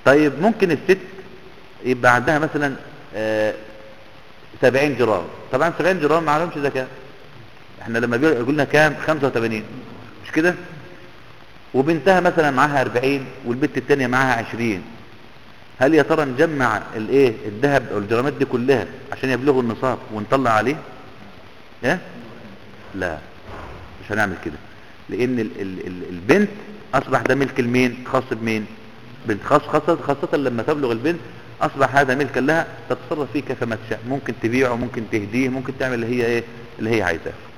طيب ممكن الست يبقى عندها مثلا آه 70 جرام طبعا 70 جرام ما عليهمش زكاه احنا لما بيقول- قلنا كام 85 مش كده وبنتها مثلا معاها 40 والبنت التانية معاها 20 هل يا ترى نجمع الايه الذهب او الجرامات دي كلها عشان يبلغوا النصاب ونطلع عليه ايه لا مش هنعمل كده لان ال ال ال البنت اصبح ده ملك المين خاص بمين بنت خاص خاصة, خاصة لما تبلغ البنت اصبح هذا ملكا لها تتصرف فيه كيفما تشاء ممكن تبيعه ممكن تهديه ممكن تعمل اللي هي ايه اللي هي عايزاه